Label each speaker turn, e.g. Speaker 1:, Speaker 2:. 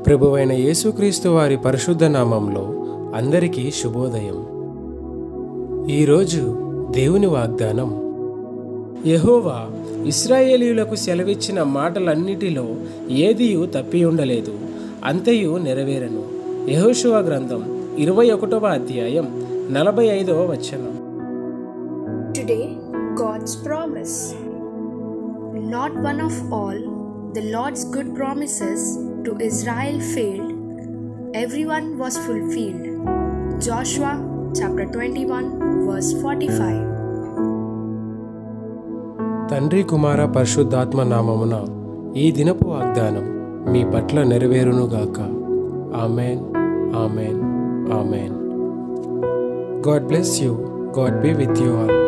Speaker 1: ప్రభువైన యేసుక్రీస్తు వారి పరిశుద్ధ నామంలో అందరికీ శుభోదయం ఈరోజు దేవుని వాగ్దానం యెహోవా ఇస్రాయేలీయులకు సెలవిచ్చిన మాటలన్నిటిలో ఏదియు తప్పి ఉండలేదు అంతయు నెరవేరను యెహోషువ గ్రంథం ఇరవై ఒకటవ అధ్యాయం నలభై ఐదవ వచనం
Speaker 2: Today, God's promise. Not one of all the Lord's good promises to Israel failed, everyone was fulfilled. Joshua chapter 21, verse 45.
Speaker 1: తండ్రి కుమార పరిశుద్ధాత్మ నామమున ఈ దినపు వాగ్దానం మీ పట్ల నెరవేరునుగాక amen amen amen God bless you God be with you all